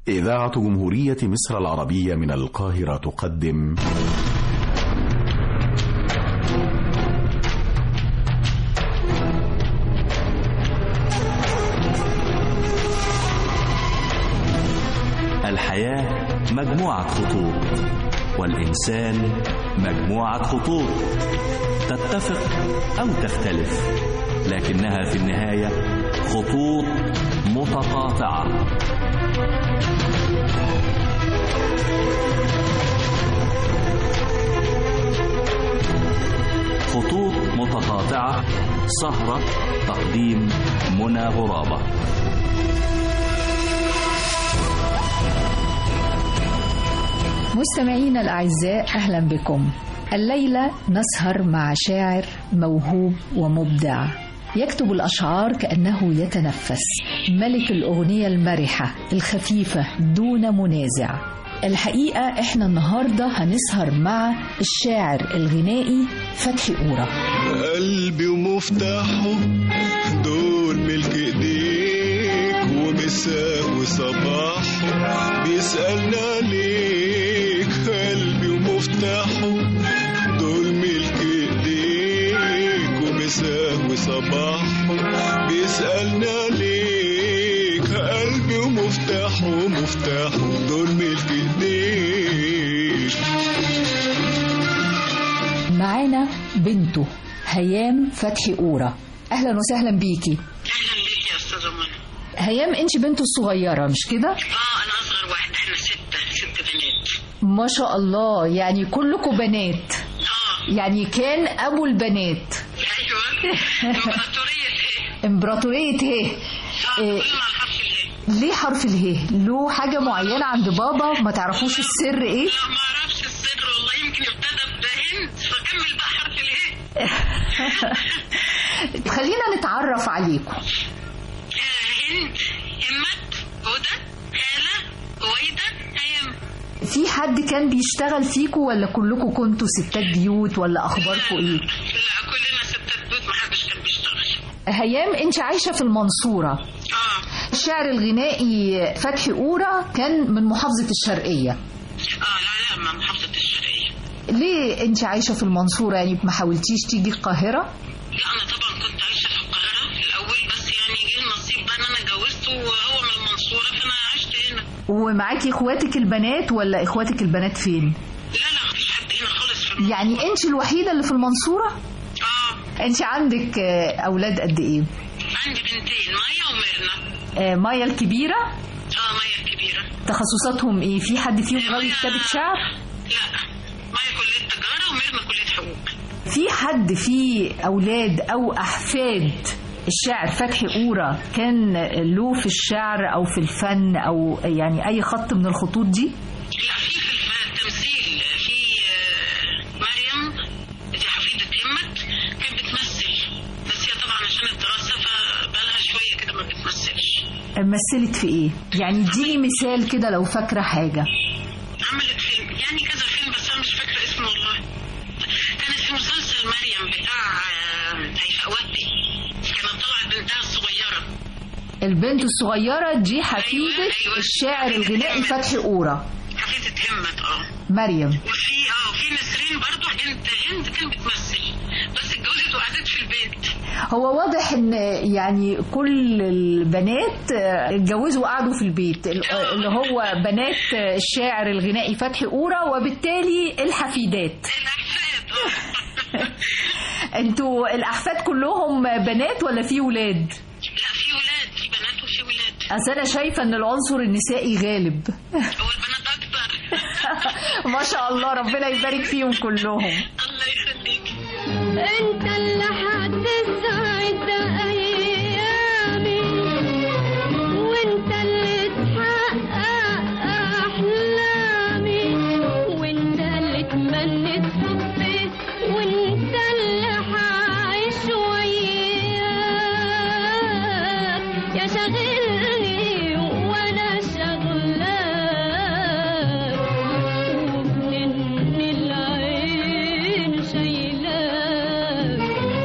إذاعة جمهورية مصر العربية من القاهرة تقدم الحياة مجموعة خطوط والإنسان مجموعة خطوط تتفق أو تختلف لكنها في النهاية خطوط متقاطعة خطوط متقاطعة سهرة تقديم منى غرابة مستمعينا الأعزاء أهلا بكم الليلة نسهر مع شاعر موهوب ومبدع يكتب الأشعار كأنه يتنفس ملك الأغنية المرحة الخفيفة دون منازع الحقيقة احنا النهاردة هنسهر مع الشاعر الغنائي فتحي قورة قلبي ومفتاحه دول ملك ايديك ومساء وصباحه بيسألنا ليك قلبي ومفتاحه دول ملك ايديك ومساء وصباحه بيسألنا ليك قلبي ومفتاحه مفتاحه دول ملك ايديك معانا بنته هيام فتحي قورة أهلا وسهلا بيكي اهلا بيك يا استاذه منى هيام انت بنته الصغيرة مش كده؟ اه انا اصغر واحده احنا سته ست بنات ما شاء الله يعني كلكم بنات اه يعني كان أبو البنات ايوه امبراطوريه ايه امبراطورية هي اه إيه. كلنا على حرف الايه ليه حرف اله له حاجة معينة عند بابا ما تعرفوش السر ايه لا ما اعرفش السر والله يمكن ابتدى بهند فكمل بقى حرف الايه خلينا نتعرف عليكم آه، هند همت هدى هالة هويدة هيام في حد كان بيشتغل فيكم ولا كلكم كنتوا ستات بيوت ولا اخباركم ايه لا كلنا ستات بيوت ما حدش كان بيشتغل هيام انت عايشة في المنصورة اه الشعر الغنائي فتحي قورة كان من محافظة الشرقية اه لا لا ما محافظة الشرقية ليه انت عايشة في المنصورة يعني ما حاولتيش تيجي القاهرة لا انا طبعا كنت عايشة في القاهرة في الاول بس يعني جه النصيب بقى ان انا اتجوزت وهو من المنصورة فانا عشت هنا ومعاكي اخواتك البنات ولا اخواتك البنات فين لا لا مفيش حد هنا خالص في المنصورة يعني انت الوحيدة اللي في المنصورة اه انت عندك آه، اولاد قد ايه عندي بنتين مايا وميرنا آه، مايا الكبيرة اه مايا الكبيرة تخصصاتهم ايه في حد فيهم غاوي كتابة شعر لا مايا كلية تجارة وميرنا كلية حقوق في حد في اولاد او احفاد الشاعر فتحي قورة كان له في الشعر او في الفن او يعني اي خط من الخطوط دي لا في في التمثيل في آه، مريم دي حفيدة همت كانت بتمثل بس هي طبعا عشان الدراسة فبقالها شوية كده ما بتمثلش مثلت في ايه يعني اديني مثال كده لو فاكرة حاجة عملت فيلم يعني كذا فيلم بس انا مش فاكره اسمه والله كانت في مسلسل مريم بتاع آه، هيفاء وهبي كانت طلعت بنتها الصغيره البنت الصغيرة دي حفيدة أيوة، أيوة. الشاعر الغنائي فتحي قورة حفيدة همت اه مريم وفي اه في نسرين برضو بنت هند كانت بتمثل بس اتجوزت وقعدت في البيت هو واضح ان يعني كل البنات آه، اتجوزوا وقعدوا في البيت ال- آه، اللي هو بنات آه، الشاعر الغنائي فتحي قورة وبالتالي الحفيدات الاحفاد اه انتوا الاحفاد كلهم بنات ولا في ولاد لا في ولاد في بنات وفي ولاد اصل انا شايفه ان العنصر النسائي غالب هو البنات اكتر ما شاء الله ربنا يبارك فيهم كلهم الله يخليك انت اللي هتسعد ايامي وانت اللي تحقق احلامي وانت اللي تمنيت حبي وانت اللي هعيش وياك يا شاغلني وانا شغلاك وبنن العين شايلاك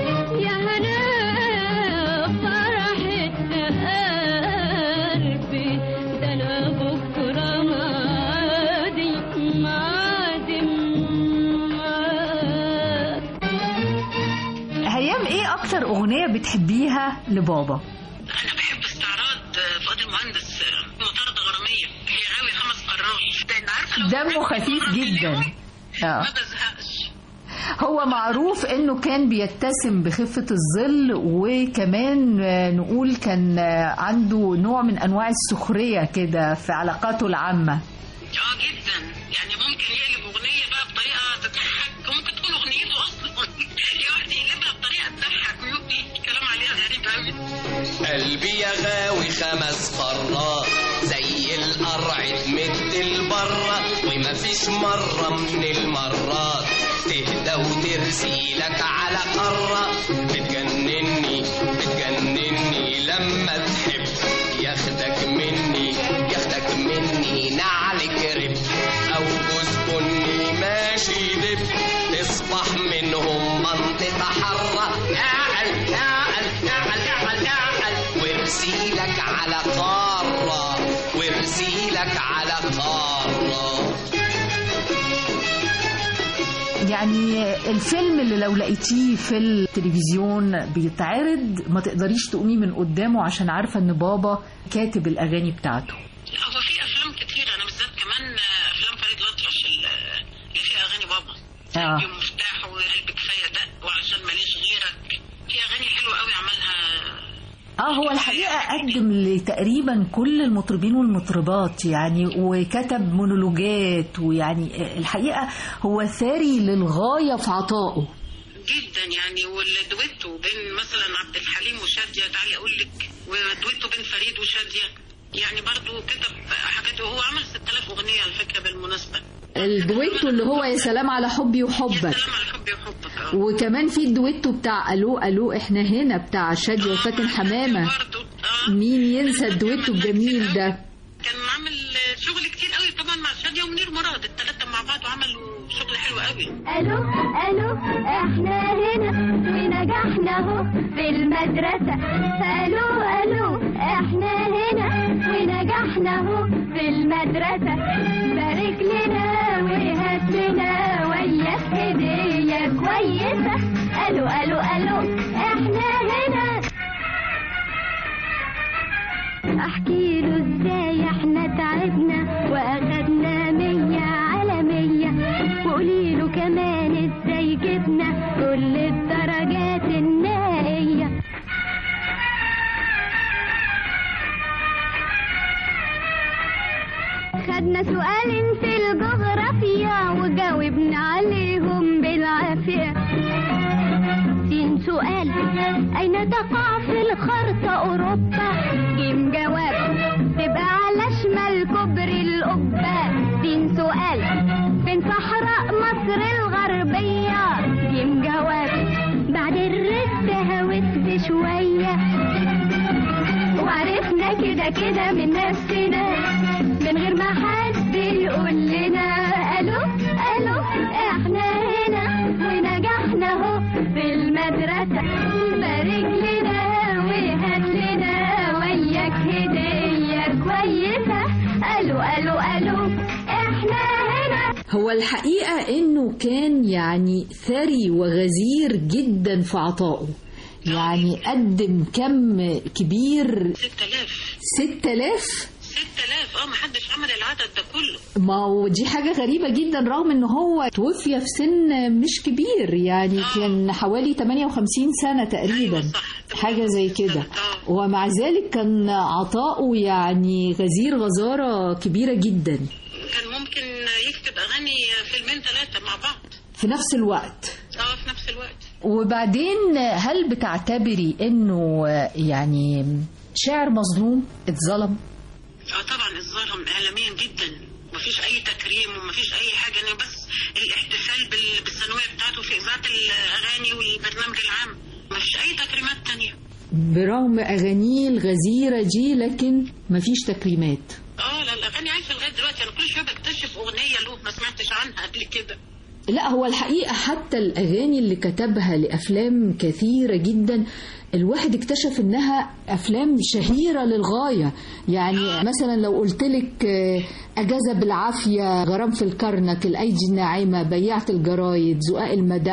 أغنية بتحبيها لبابا انا بحب استعراض فؤاد المهندس مطاردة غرامية هي غاوي خمس قارات لان عارفة لو دمه خفيف جدا آه. ما بزهقش هو معروف انه كان بيتسم بخفة الظل وكمان آه، نقول كان آه، عنده نوع من انواع السخرية كده في علاقاته العامة اه جدا يعني ممكن يقلب اغنية بقى بطريقة تضحك وممكن تكون اغنيته اصلا يقعد يقلبها بطريقة تضحك ويبقي كلام عليها غريب قوي قلبي يا غاوي خمس قارات زي القرع تمد البرة ومفيش مرة من المرات تهدى وترسي لك على قارة بتجنني بتجنني لما تحب ياخدك مني ياخدك مني نعل كرب او جوز بني ماشي دب تصبح منهم منطقة حرة نعل نعل نعل نعل نعل وارسيلك على قارة وارسيلك على قارة يعني الفيلم اللي لو لقيتيه في التلفزيون بيتعرض ما تقدريش تقومي من قدامه عشان عارفة ان بابا كاتب الاغاني بتاعته لا هو في افلام كتير انا بالذات كمان افلام فريد الأطرش اللي فيها اغاني بابا آه. قلبي ومفتاح وقلبي كفايه دق وعشان ماليش غيرك في اغاني حلوه قوي عملها اه هو الحقيقة قدم لتقريبا كل المطربين والمطربات يعني وكتب مونولوجات ويعني الحقيقة هو ثري للغاية في عطائه جدا يعني والدويتو بين مثلا عبد الحليم وشاديه تعالي اقول لك ودويتو بين فريد وشاديه يعني برضو كتب حاجات وهو عمل 6000 اغنيه على فكره بالمناسبه الدويتو اللي هو يا سلام على حبي يا وحبك سلام على حبي وحبك اه وكمان في الدويتو بتاع الو الو احنا هنا بتاع شادية وفاتن حمامة برضو اه مين ينسى الدويتو الجميل ده كان عامل شغل كتير قوي طبعا مع شاديه ومنير مراد الثلاثه مع بعض وعملوا شغل حلو قوي الو الو احنا هنا ونجحنا اهو في المدرسة الو الو احنا هنا ونجحنا اهو في المدرسة بارك لنا وهات لنا وياك هدية كويسة الو الو الو احنا هنا احكي له ازاي احنا تعبنا واخدنا مية على مية وقولي له كمان ازاي جبنا كل الدرجات النهائية خدنا سؤالين في الجغرافيا وجاوبنا عليهم بالعافية سين سؤال أين تقع في الخرطة أوروبا جيم جواب تبقى على شمال كوبري القبة سين سؤال فين صحراء مصر الغربية جيم جواب بعد الرد هوت بشوية وعرفنا كده كده من نفسنا من غير ما حد يقول لنا الو الو احنا هنا ونجحنا اهو في المدرسة بارك لنا وهات لنا وياك هدية كويسة الو الو الو احنا هنا هو الحقيقة انه كان يعني ثري وغزير جدا في عطائه يعني قدم كم كبير 6000 ستة آلاف 6000 اه ما حدش عمل العدد ده كله ما هو دي حاجة غريبة جدا رغم ان هو توفي في سن مش كبير يعني آه. كان حوالي 58 سنة تقريبا أيوة صح، حاجة زي 58 كده سنة، آه. ومع ذلك كان عطاؤه يعني غزير غزارة كبيرة جدا كان ممكن يكتب اغاني فيلمين ثلاثه مع بعض في نفس الوقت اه في نفس الوقت وبعدين هل بتعتبري انه يعني شاعر مظلوم اتظلم اه طبعا الظلم اعلاميا جدا مفيش اي تكريم ومفيش اي حاجه يعني بس الاحتفال بال- بالثانويه بتاعته في اذاعه الاغاني والبرنامج العام مفيش اي تكريمات تانية برغم اغانيه الغزيرة دي لكن مفيش تكريمات اه لا الاغاني عايشه لغايه دلوقتي انا كل شويه بكتشف اغنيه له ما سمعتش عنها قبل كده لا هو الحقيقة حتى الأغاني اللي كتبها لأفلام كثيرة جدا الواحد اكتشف انها افلام شهيرة للغاية يعني مثلا لو قلت لك اجازة بالعافية غرام في الكرنك الايدي الناعمة بيعت الجرايد زقاق المدق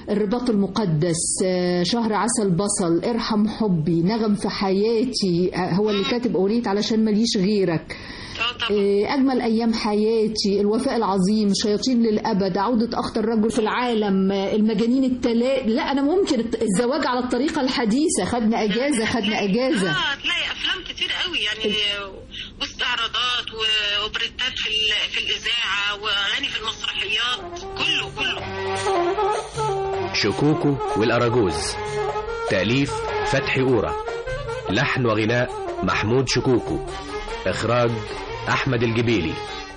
الرباط المقدس آه، شهر عسل بصل ارحم حبي نغم في حياتي آه، هو اللي كاتب أغنية علشان ماليش غيرك اه طبعا آه، أجمل أيام حياتي الوفاء العظيم شياطين للأبد عودة أخطر رجل في العالم آه، المجانين التلا لا أنا ممكن الت- الزواج على الطريقة الحديثة خدنا أجازة خدنا أجازة اه تلاقي افلام كتير قوي يعني واستعراضات واوبريتات في ال- في الاذاعه واغاني في المسرحيات كله كله شكوكو والأراجوز تأليف فتحي أورا لحن وغناء محمود شكوكو إخراج أحمد الجبيلي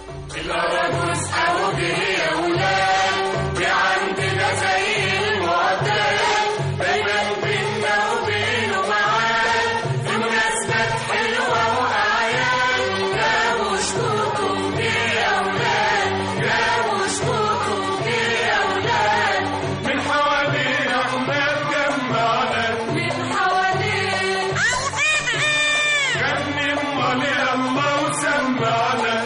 من حوالينا احنا اتجمعنا من حوالينا غني امال يلا وسمعنا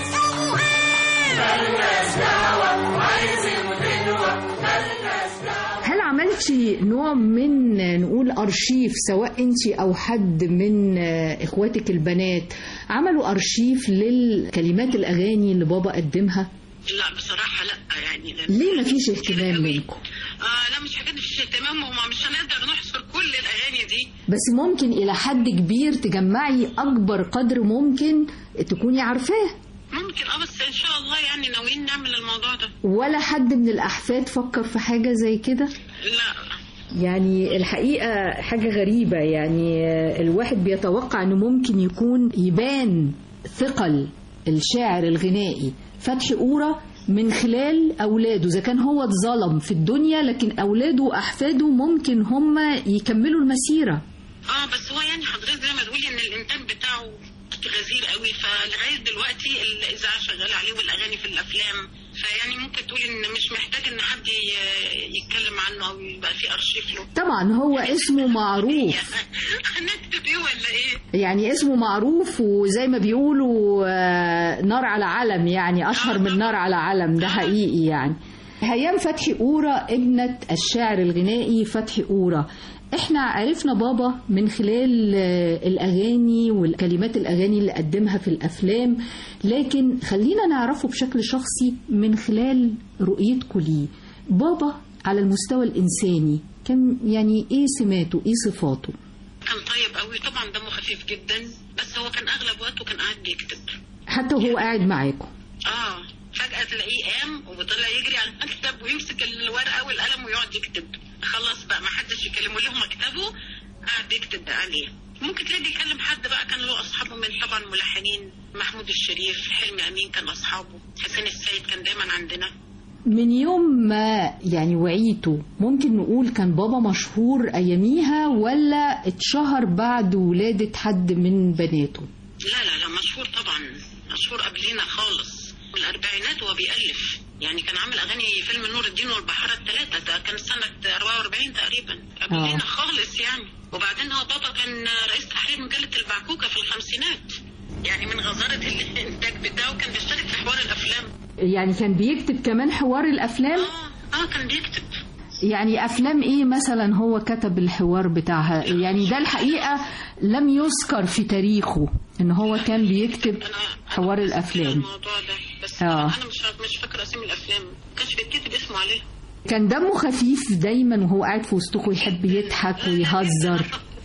ملناش دعوة عايزين غنوة ملناش دعوة هل عملتي نوع من نقول أرشيف سواء أنت أو حد من آه، إخواتك البنات عملوا أرشيف للكلمات الأغاني اللي بابا قدمها لا بصراحه لا يعني لا. ليه ما فيش اهتمام منكم اه لا مش حاجات مفيش اهتمام وما مش هنقدر نحصر كل الاغاني دي بس ممكن إلى حد كبير تجمعي أكبر قدر ممكن تكوني عارفاه ممكن اه بس ان شاء الله يعني ناويين نعمل الموضوع ده ولا حد من الأحفاد فكر في حاجة زي كده لا يعني الحقيقة حاجة غريبة يعني الواحد بيتوقع انه ممكن يكون يبان ثقل الشاعر الغنائي فتحي قورة من خلال أولاده إذا كان هو اتظلم في الدنيا لكن أولاده وأحفاده ممكن هم يكملوا المسيرة اه بس هو يعني حضرتك زي ما تقولي ان الانتاج بتاعه غزير قوي فلغايه دلوقتي الاذاعه شغاله عليه والاغاني في الافلام فيعني ممكن تقولي ان مش محتاج ان حد ي- يتكلم عنه او يبقى في ارشيف له طبعا هو اسمه معروف هنكتب ايه ولا ايه؟ يعني اسمه معروف وزي ما بيقولوا آه، نار على علم يعني أشهر من نار على علم ده حقيقي يعني هيام فتحي قورة ابنة الشاعر الغنائي فتحي قورة احنا عرفنا بابا من خلال آه، الأغاني والكلمات الأغاني اللي قدمها في الأفلام لكن خلينا نعرفه بشكل شخصي من خلال رؤيتكم ليه بابا على المستوى الإنساني كان يعني ايه سماته ايه صفاته كان طيب قوي طبعا دمه خفيف جدا بس هو كان اغلب وقته كان قاعد بيكتب حتى وهو قاعد معاكم اه فجأة تلاقيه قام وطلع يجري على المكتب ويمسك الورقة والقلم ويقعد يكتب خلاص بقى ما حدش يكلمه له مكتبه قاعد يكتب بقى عليه ممكن تلاقيه بيكلم حد بقى كان له اصحابه من طبعا ملحنين محمود الشريف حلمي امين كان اصحابه حسين السيد كان دايما عندنا من يوم ما يعني وعيته ممكن نقول كان بابا مشهور اياميها ولا اتشهر بعد ولادة حد من بناته لا لا لا مشهور طبعا مشهور قبلينا خالص من الاربعينات وهو بيألف يعني كان عامل اغاني فيلم نور الدين والبحارة الثلاثة ده كان سنة 44 تقريبا قبلينا آه. خالص يعني وبعدين هو بابا كان رئيس تحرير مجلة البعكوكة في الخمسينات يعني من غزارة الانتاج بتاعه كان بيشترك في حوار الافلام يعني كان بيكتب كمان حوار الافلام اه اه كان بيكتب يعني افلام ايه مثلا هو كتب الحوار بتاعها يعني ده الحقيقة لم يذكر في تاريخه ان هو كان بيكتب حوار الافلام الموضوع ده بس آه. انا مش مش فاكره اسامي الافلام ما كانش بيتكتب اسمه عليه كان دمه خفيف دايما وهو قاعد في وسطكم يحب يضحك ويهزر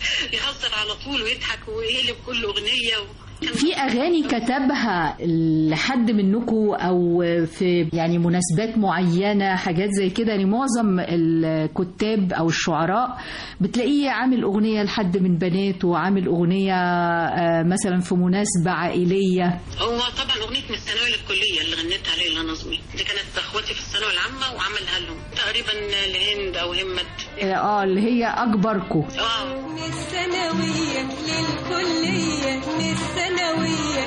يهزر على طول ويضحك ويقلب كل اغنيه و... في اغاني كتبها لحد منكم او في يعني مناسبات معينه حاجات زي كده يعني معظم الكتاب او الشعراء بتلاقيه عامل اغنيه لحد من بناته عامل اغنيه آه، مثلا في مناسبه عائليه هو طبعا اغنيه من الثانويه للكليه اللي غنيتها ليلى نظمي دي كانت اخواتي في الثانويه العامه وعملها لهم تقريبا لهند او همت اه اللي هي اكبركم اه من الثانوية للكلية من الثانوية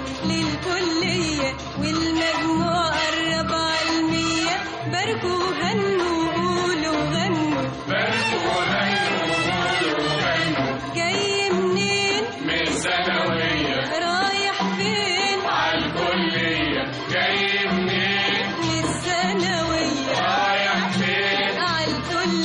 للكلية والمجموع قرب على المية باركوا هنوا قولوا غنوا جاي منين من ثانوية رايح فين عالكلية جاي منين من الثانوية رايح فين عالكلية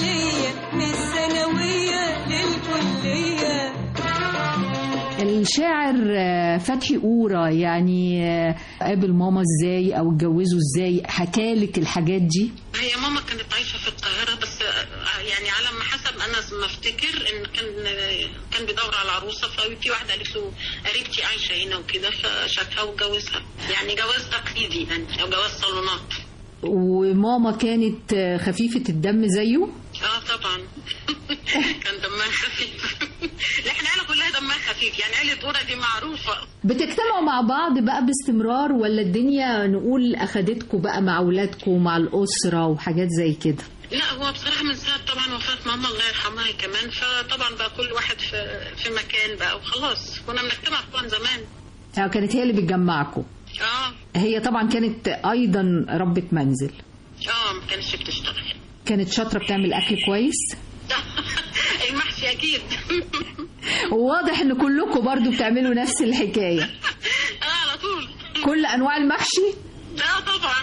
فتحي قورة يعني آه، قابل ماما ازاي او اتجوزوا ازاي حكالك الحاجات دي هي ماما كانت عايشه في القاهره بس آه، يعني على ما حسب انا ما افتكر ان كان آه، كان بيدور على عروسه ففي واحده قالت له قريبتي عايشه هنا وكده فشافها واتجوزها يعني جواز تقليدي يعني او جواز صالونات وماما كانت آه، خفيفة الدم زيه اه طبعا كان دمها خفيف لا احنا عيله كلها دمها خفيف يعني عيله اورا دي معروفه بتجتمعوا مع بعض بقى باستمرار ولا الدنيا نقول اخدتكم بقى مع اولادكم ومع الاسره وحاجات زي كده لا هو بصراحه من ساعه طبعا وفاه ماما الله يرحمها هي كمان فطبعا بقى كل واحد في في مكان بقى وخلاص كنا بنجتمع طبعا زمان يعني كانت هي اللي بتجمعكم اه هي طبعا كانت ايضا ربة منزل اه ما كانتش بتشتغل كانت شاطره بتعمل اكل كويس المحشي اكيد وواضح ان كلكم برضو بتعملوا نفس الحكايه اه على طول كل انواع المحشي لا طبعا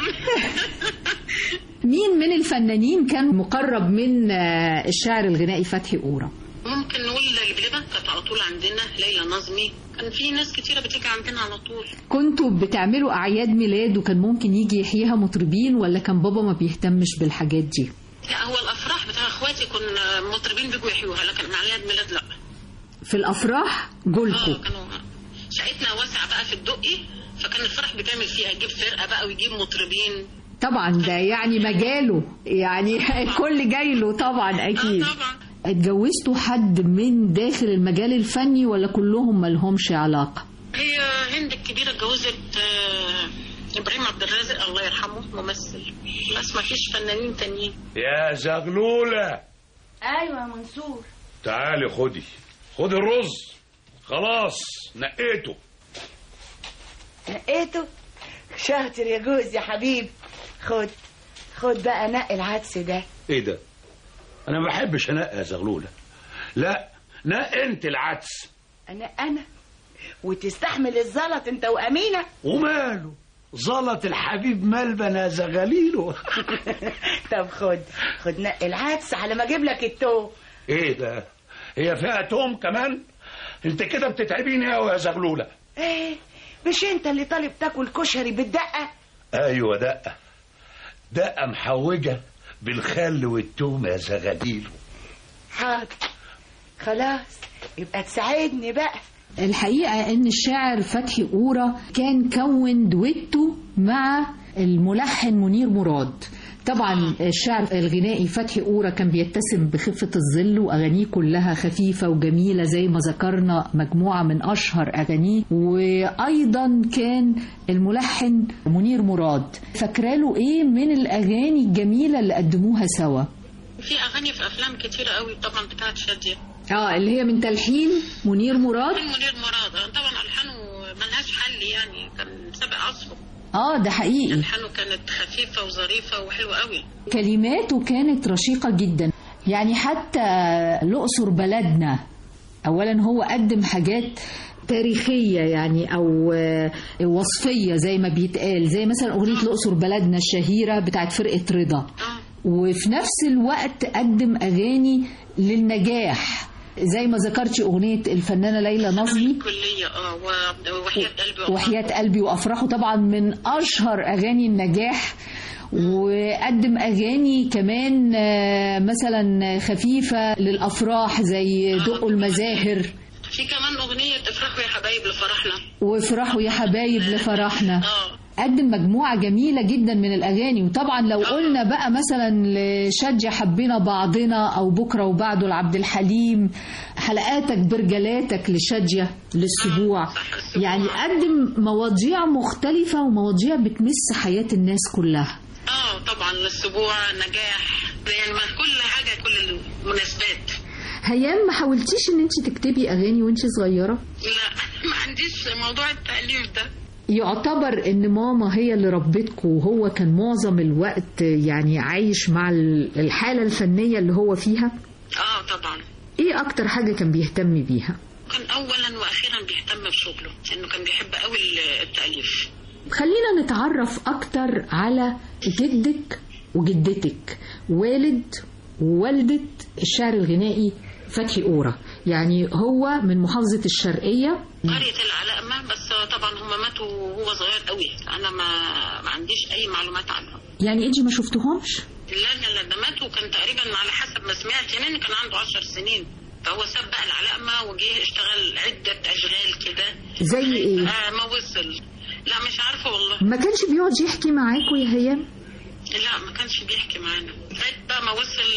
مين من الفنانين كان مقرب من آه، الشاعر الغنائي فتحي قورة ممكن نقول لبلبة كانت على طول عندنا ليلى نظمي كان في ناس كتيره بتيجي عندنا على طول كنتوا بتعملوا اعياد ميلاد وكان ممكن يجي يحييها مطربين ولا كان بابا ما بيهتمش بالحاجات دي لا هو الافراح بتاع اخواتي كنا مطربين بيجوا يحيوها لكن اعياد ميلاد لا في الافراح اه جولكوا كانوا شقتنا واسعه بقى في الدقي فكان الفرح بتعمل فيها يجيب فرقه بقى ويجيب مطربين طبعا ده يعني مجاله يعني الكل جاي له طبعا اكيد اتجوزتوا حد من داخل المجال الفني ولا كلهم ملهمش علاقه هي هند الكبيره اتجوزت آه، ابراهيم عبد الرازق الله يرحمه ممثل بس ما فيش فنانين تانيين يا زغلولة ايوه يا منصور تعالي خدي خدي الرز خلاص نقيته نقيته شاطر يا جوز يا حبيبي خد خد بقى نقي العدس ده ايه ده انا ما بحبش انقي يا زغلولة لا نقي انت العدس انا انا وتستحمل الزلط انت وامينه وماله زلط الحبيب ملبن يا زغاليله طب خد خد نقي العدس على ما اجيب لك التوم ايه ده هي فيها توم كمان انت كده بتتعبيني قوي يا زغلولة ايه مش انت اللي طالب تاكل كشري بالدقه ايوه دقة دقة محوجة بالخل والتوم يا زغاليله حاضر خلاص يبقى تساعدني بقى الحقيقة ان الشاعر فتحي قورة كان كون دويتو مع الملحن منير مراد طبعا الشعر الغنائي فتحي قورة كان بيتسم بخفة الظل وأغانيه كلها خفيفة وجميلة زي ما ذكرنا مجموعة من أشهر أغانيه وأيضا كان الملحن منير مراد فاكراله إيه من الأغاني الجميلة اللي قدموها سوا في اغاني في افلام كتيره قوي طبعا بتاعت شاديه اه اللي هي من تلحين منير مراد منير مراد آه، طبعا الحانه ملهاش حل يعني كان سابق عصره اه ده حقيقي الحانه كانت خفيفه وظريفه وحلوه قوي كلماته كانت رشيقة جدا يعني حتى الأقصر بلدنا أولا هو قدم حاجات تاريخية يعني أو آه، وصفية زي ما بيتقال زي مثلا أغنية الأقصر بلدنا الشهيرة بتاعت فرقة رضا وفي نفس الوقت قدم أغاني للنجاح زي ما ذكرتي أغنية الفنانة ليلى نظمي كليه اه و- وحياه قلبي وحياة قلبي وأفراحه طبعا من أشهر أغاني النجاح وقدم أغاني كمان آه، مثلا خفيفة للأفراح زي دقوا المزاهر في كمان اغنيه افرحوا يا حبايب لفرحنا وافرحوا يا حبايب لفرحنا قدم مجموعة جميلة جدا من الأغاني وطبعا لو قلنا بقى مثلا لشجع حبينا بعضنا أو بكرة وبعده لعبد الحليم حلقاتك برجلاتك لشجع للسبوع يعني قدم مواضيع مختلفة ومواضيع بتمس حياة الناس كلها اه طبعا الاسبوع نجاح يعني ما كل حاجه كل المناسبات هيام ما حاولتيش ان انت تكتبي اغاني وانت صغيره لا ما عنديش موضوع التاليف ده يعتبر ان ماما هي اللي ربتكم وهو كان معظم الوقت يعني عايش مع ال- الحاله الفنيه اللي هو فيها اه طبعا ايه اكتر حاجه كان بيهتم بيها كان اولا واخيرا بيهتم بشغله لانه كان بيحب قوي التاليف خلينا نتعرف اكتر على جدك وجدتك والد ووالده الشاعر الغنائي فتحي قورة يعني هو من محافظة الشرقية قرية العلقمة بس طبعا هم ماتوا وهو صغير قوي انا ما ما عنديش اي معلومات عنهم يعني انت ما شفتهمش لا لا لا ده ماتوا كان تقريبا على حسب ما سمعت يعني كان عنده عشر سنين فهو ساب بقى العلقمة وجه اشتغل عدة أشغال كده زي ايه آه ما وصل لا مش عارفة والله ما كانش بيقعد يحكي معاكوا يا هيام لا ما كانش بيحكي معانا لغاية بقى ما وصل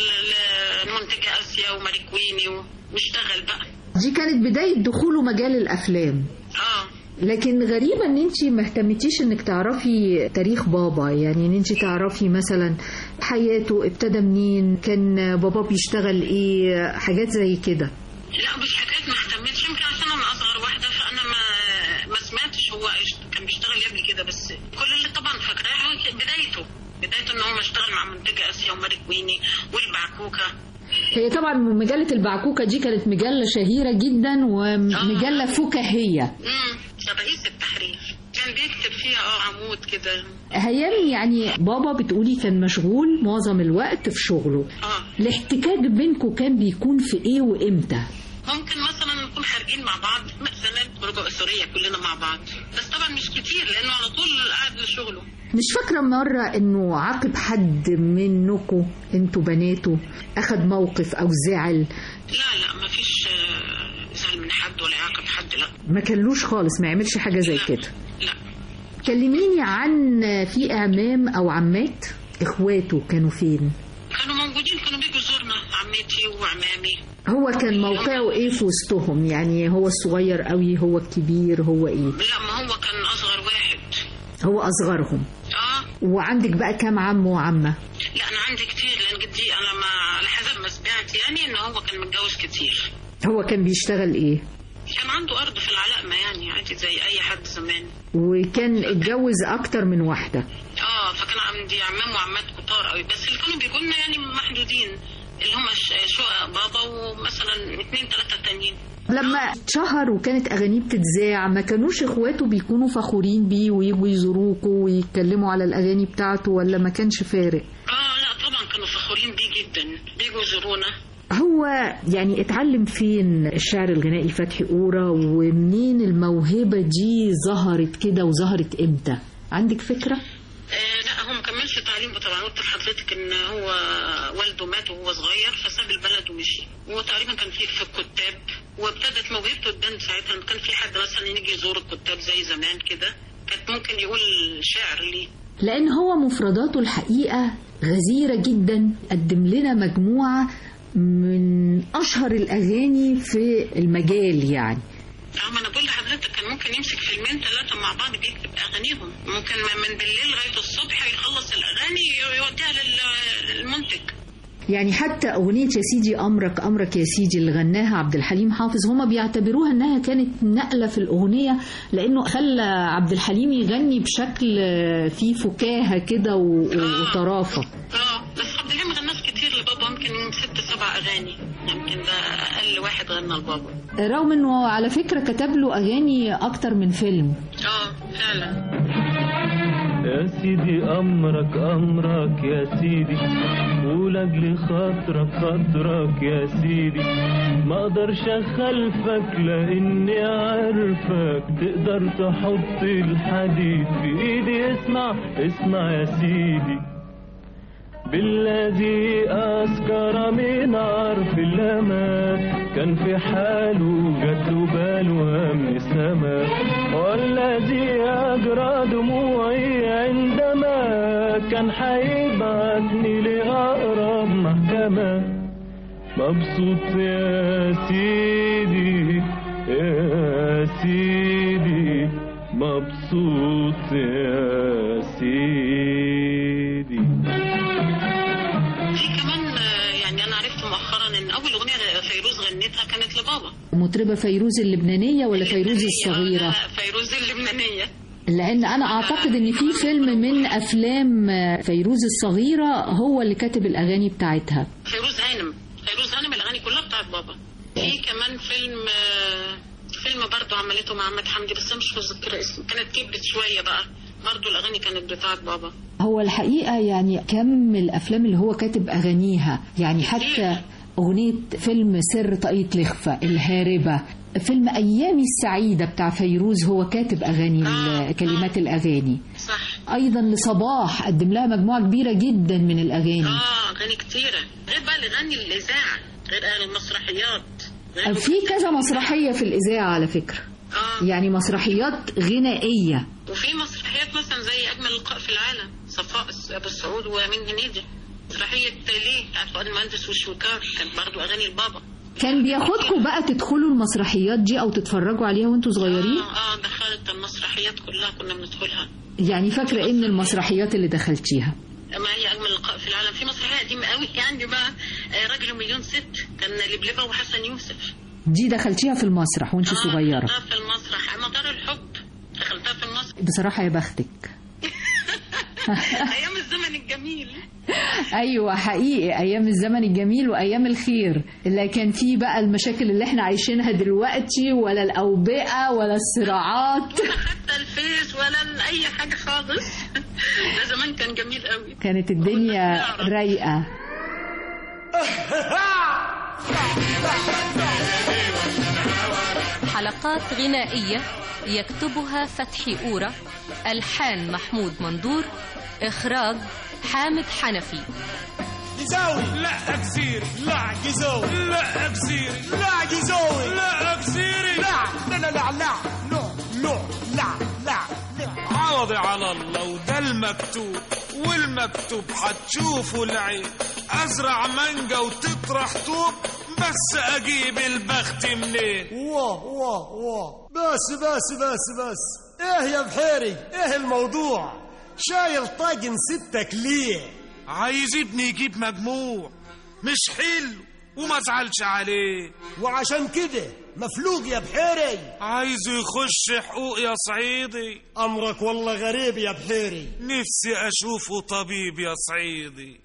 لمنتجة آسيا وماريكويني و- واشتغل بقى دي كانت بداية دخوله مجال الأفلام اه لكن غريبة ان انت ما اهتمتيش انك تعرفي تاريخ بابا يعني ان انت تعرفي مثلا حياته ابتدى منين كان بابا بيشتغل ايه حاجات زي كده لا مش حكاية ما اهتمتش يمكن عشان انا اصغر واحدة فانا ما ما سمعتش هو إيش- كان بيشتغل إيه قبل كده بس كل اللي طبعا فاكراه بدايته بدايته ان هو اشتغل مع منتجة آسيا وماريكويني والبعكوكة هي طبعا مجلة البعكوكة دي كانت مجلة شهيرة جدا ومجلة فكاهية امم رئيس التحرير كان بيكتب فيها اه عمود كده هيام يعني بابا بتقولي كان مشغول معظم الوقت في شغله اه الاحتكاك بينكم كان بيكون في ايه وامتى ممكن مثلا نكون خارجين مع بعض مثلا خروجه اسريه كلنا مع بعض بس طبعا مش كتير لانه على طول قاعد لشغله مش فاكرة مرة انه عاقب حد منكم انتوا بناته اخد موقف او زعل لا لا ما فيش آه، زعل من حد ولا يعاقب حد لا ما كلوش خالص ما يعملش حاجة زي كده لا كلميني عن في اعمام او عمات اخواته كانوا فين كانوا موجودين كانوا بيجوا يزورنا عمتي وعمامي هو كان موقعه ايه في وسطهم يعني هو الصغير قوي هو الكبير هو ايه لا ما هو كان اصغر واحد هو اصغرهم اه وعندك بقى كام عم وعمة لا انا عندي كتير لان جدي انا ما على حسب ما سمعت يعني ان هو كان متجوز كتير هو كان بيشتغل ايه كان عنده ارض في العلقمه يعني عادي زي اي حد زمان وكان اتجوز اكتر من واحدة اه فكان عندي عمام وعمات كتار قوي بس اللي كانوا بيجوا لنا يعني محدودين اللي هم ش- شقق بابا ومثلا اتنين تلاته تانيين لما اتشهر وكانت اغانيه بتتذاع ما كانوش اخواته بيكونوا فخورين بيه ويجوا يزوروكوا ويتكلموا على الاغاني بتاعته ولا ما كانش فارق اه لا طبعا كانوا فخورين بيه جدا بيجوا يزورونا هو يعني اتعلم فين الشعر الغنائي فتحي قورة ومنين الموهبة دي ظهرت كده وظهرت امتى عندك فكرة؟ آه لا هو ما كملش تعليمه طبعا قلت لحضرتك ان هو والده مات وهو صغير فساب البلد ومشي هو تقريبا كان في في الكتاب وابتدت موهبته تبان ساعتها كان في حد مثلا يجي يزور الكتاب زي زمان كده كانت ممكن يقول شعر ليه لأن هو مفرداته الحقيقة غزيرة جدا قدم لنا مجموعة من أشهر الأغاني في المجال يعني اه ما انا بقول لحضرتك كان ممكن يمسك فيلمين ثلاثه مع بعض بيكتب اغانيهم ممكن من بالليل لغايه الصبح يخلص الاغاني يوديها لل- للمنتج يعني حتى أغنية يا سيدي أمرك أمرك يا سيدي اللي غناها عبد الحليم حافظ هما بيعتبروها إنها كانت نقلة في الأغنية لأنه خلى عبد الحليم يغني بشكل فيه فكاهة كده و- وطرافة اه بس عبد الحليم غناش كتير لبابا يمكن ست سبع اغاني يمكن ده اقل واحد غنى لبابا رغم إنه على فكرة كتب له أغاني أكتر من فيلم اه فعلا يا سيدي أمرك أمرك يا سيدي ولأجل خاطرك خاطرك يا سيدي ما أقدرش أخلفك لأني عارفك تقدر تحط الحديد في إيدي اسمع اسمع يا سيدي بالذي أسكر من عرف الأمان كان في حاله جات له باله من السماء والذي أجرى دموعي عندما كان حيبعتني لأقرب محكمة مبسوط يا سيدي يا سيدي مبسوط يا سيدي في كمان آه، يعني انا عرفت مؤخرا ان اول اغنيه فيروز غنتها كانت لبابا مطربة فيروز اللبنانية ولا فيروز الصغيرة فيروز اللبنانيه لأن أنا أعتقد إن في فيلم من أفلام فيروز الصغيرة هو اللي كاتب الأغاني بتاعتها فيروز هانم فيروز هانم الاغاني كلها بتاعت بابا في كمان فيلم آه، فيلم برضه عملته مع احمد حمدي بس أنا مش متذكره اسمه كانت كبرت شويه بقى برضه الاغاني كانت بتاعت بابا هو الحقيقة يعني كم الأفلام اللي هو كاتب أغانيها يعني حتى أغنية فيلم سر طاقية الإخفاء الهاربة فيلم أيامي السعيدة بتاع فيروز هو كاتب أغاني ال- كلمات الأغاني صح أيضا لصباح قدم لها مجموعة كبيرة جدا من الأغاني اه اغاني كتيره غير بقى الاغاني الاذاعه غير اهل المسرحيات غير في كذا مسرحية في الإذاعة على فكرة يعني مسرحيات غنائية وفي مسرحيات مثلا زي اجمل لقاء في العالم صفاء ابو السعود ومين هنيدي مسرحيه ليه بتاعت فؤاد المهندس والشويكار كانت برضه اغاني البابا كان بياخدكم بقى تدخلوا المسرحيات دي أو تتفرجوا عليها وانتوا صغيرين اه دخلت المسرحيات كلها كنا بندخلها يعني فاكرة إن المسرحيات اللي دخلتيها ما هي اجمل لقاء في العالم في مسرحيه قديمه قوي يعني بقى آه، راجل ومليون ست كان لبلبه وحسن يوسف دي دخلتيها في المسرح وانت صغيرة دخلتها في المسرح مطار الحب دخلتها في المسرح بصراحة يا بختك ايام الزمن الجميل ايوه حقيقي ايام الزمن الجميل وايام الخير لا كان فيه بقى المشاكل اللي احنا عايشينها دلوقتي ولا الاوبئه ولا الصراعات حتى الفيس ولا اي حاجه خالص ده زمان كان جميل قوي كانت الدنيا رايقه حلقات غنائية يكتبها فتحي أورا ألحان محمود مندور إخراج حامد حنفي جزاوي لا كثير لا جزاوي لا كثير لا جزاوي لا كثير لا لا لا لا لا لا لا لا لا لا عوضي على الله وده المكتوب والمكتوب حتشوفوا العين ازرع مانجا وتطرح طوب بس اجيب البخت منين واه واه واه بس بس بس بس ايه يا بحيري ايه الموضوع شايل طاجن ستك ليه عايز ابني يجيب مجموع مش حلو وما زعلش عليه وعشان كده مفلوق يا بحيري عايزه يخش حقوق يا صعيدي امرك والله غريب يا بحيري نفسي اشوفه طبيب يا صعيدي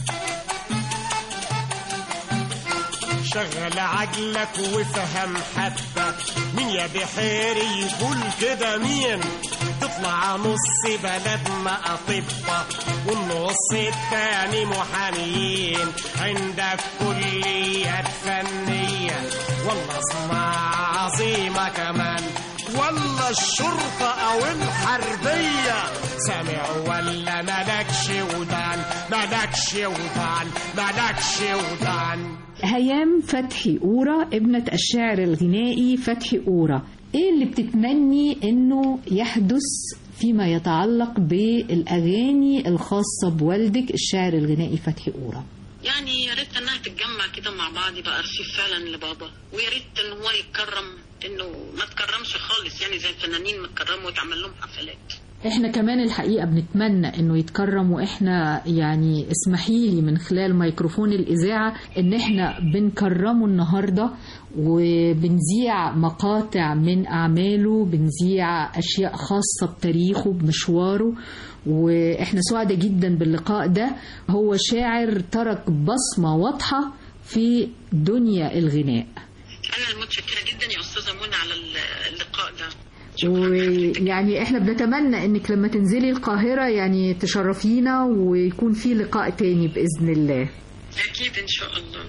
شغل عقلك وفهم حبة مين يا بحيري يقول كده مين تطلع نص بلدنا أطباء والنص التاني محاميين عندك كليات فنية والله صناعة عظيمة كمان ولا الشرطة أو الحربية سامع ولا ملكش ودان ملكش ودان ملكش ودان هيام فتحي أورا ابنة الشاعر الغنائي فتحي أورا ايه اللي بتتمني انه يحدث فيما يتعلق بالأغاني الخاصة بوالدك الشاعر الغنائي فتحي أورا يعني يا ريت انها تتجمع كده مع بعض يبقى ارشيف فعلا لبابا ويا ريت ان هو يتكرم انه ما تكرمش خالص يعني زي الفنانين ما تكرموا وتعمل لهم حفلات احنا كمان الحقيقة بنتمنى انه يتكرم واحنا يعني اسمحي لي من خلال ميكروفون الاذاعة ان احنا بنكرمه النهاردة وبنذيع مقاطع من اعماله بنذيع اشياء خاصة بتاريخه بمشواره واحنا سعداء جدا باللقاء ده هو شاعر ترك بصمة واضحة في دنيا الغناء انا المتشكره جدا يا استاذه منى على اللقاء ده ويعني احنا بنتمنى انك لما تنزلي القاهرة يعني تشرفينا ويكون في لقاء تاني بإذن الله اكيد ان شاء الله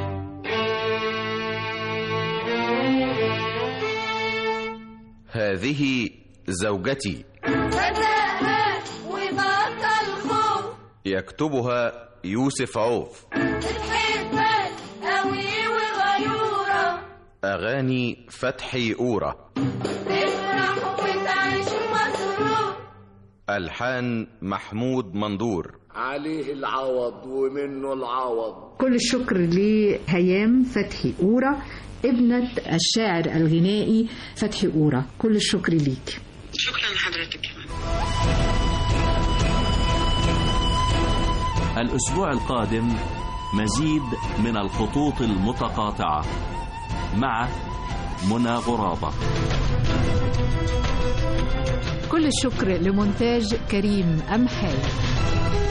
هذه زوجتي صدقها وبطل خوف يكتبها يوسف عوف بتحبك قوي وغيورة أغاني فتحي أورا تفرح وتعيش مسرور ألحان محمود مندور عليه العوض ومنه العوض كل الشكر لهيام فتحي أورا ابنة الشاعر الغنائي فتحي أورا كل الشكر ليك شكرا لحضرتك كمان الأسبوع القادم مزيد من الخطوط المتقاطعة مع منى غرابة كل الشكر لمونتاج كريم أمحاي